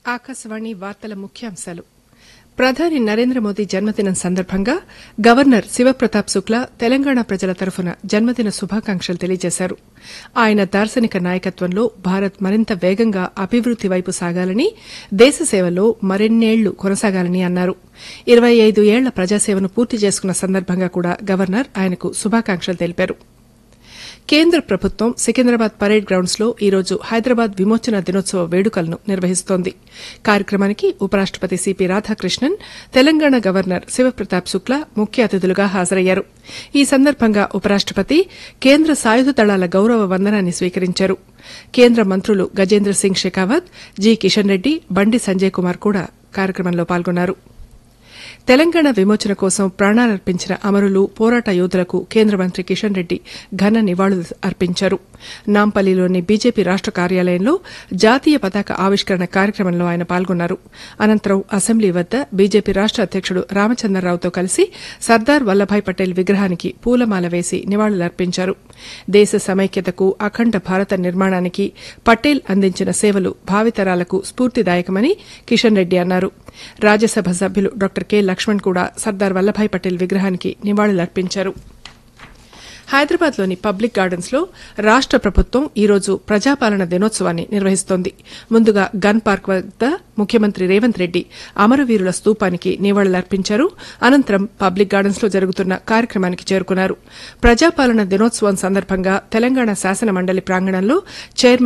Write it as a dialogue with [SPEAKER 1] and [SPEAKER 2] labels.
[SPEAKER 1] ఆకాశవాణి వార్తల ముఖ్యాంశాలు ప్రధాని నరేంద్ర మోదీ జన్మదినం సందర్భంగా గవర్నర్ శివప్రతాప్ శుక్లా తెలంగాణ ప్రజల తరఫున జన్మదిన శుభాకాంక్షలు తెలియజేశారు ఆయన దార్శనిక నాయకత్వంలో భారత్ మరింత వేగంగా అభివృద్ది వైపు సాగాలని దేశ సేవలో మరిన్నేళ్లు కొనసాగాలని అన్నారు ఇరవై ఐదు ఏళ్ల ప్రజాసేవను పూర్తి చేసుకున్న సందర్భంగా కూడా గవర్నర్ ఆయనకు శుభాకాంక్షలు తెలిపారు కేంద్ర ప్రభుత్వం సికింద్రాబాద్ పరేడ్ గ్రౌండ్స్ లో ఈరోజు హైదరాబాద్ విమోచన దినోత్సవ వేడుకలను నిర్వహిస్తోంది కార్యక్రమానికి ఉపరాష్టపతి సిపి రాధాకృష్ణన్ తెలంగాణ గవర్నర్ శివప్రతాప్ శుక్లా ముఖ్య అతిథులుగా హాజరయ్యారు ఈ సందర్భంగా ఉపరాష్టపతి కేంద్ర సాయుధ దళాల గౌరవ వందనాన్ని స్వీకరించారు కేంద్ర మంత్రులు గజేంద్ర సింగ్ షెకావత్ జి కిషన్ రెడ్డి బండి సంజయ్ కుమార్ కూడా కార్యక్రమంలో పాల్గొన్నారు తెలంగాణ విమోచన కోసం ప్రాణాలర్పించిన అమరులు పోరాట యోధులకు కేంద్ర మంత్రి కిషన్ రెడ్డి ఘన నివాళులు అర్పించారు నాంపల్లిలోని బీజేపీ రాష్ట కార్యాలయంలో జాతీయ పతాక ఆవిష్కరణ కార్యక్రమంలో ఆయన పాల్గొన్నారు అనంతరం అసెంబ్లీ వద్ద బీజేపీ రాష్ట అధ్యకుడు రామచంద్రరావుతో కలిసి సర్దార్ వల్లభాయ్ పటేల్ విగ్రహానికి పూలమాల వేసి నివాళులర్పించారు దేశ సమైక్యతకు అఖండ భారత నిర్మాణానికి పటేల్ అందించిన సేవలు భావితరాలకు స్ఫూర్తిదాయకమని కిషన్ రెడ్డి అన్నారు రాజ్యసభ సభ్యులు డాక్టర్ కె లక్ష్మణ్ కూడా సర్దార్ వల్లభాయ్ పటేల్ విగ్రహానికి నివాళులర్పించారు హైదరాబాద్లోని పబ్లిక్ గార్డెన్స్ లో రాష్ట ప్రభుత్వం ఈరోజు ప్రజాపాలన దినోత్సవాన్ని నిర్వహిస్తోంది ముందుగా గన్ పార్క్ వద్ద ముఖ్యమంత్రి రేవంత్ రెడ్డి అమరవీరుల స్తూపానికి నివాళులర్పించారు అనంతరం పబ్లిక్ గార్డెన్స్ లో జరుగుతున్న కార్యక్రమానికి చేరుకున్నారు ప్రజాపాలన దినోత్సవం సందర్భంగా తెలంగాణ శాసన మండలి ప్రాంగణంలో చైర్మన్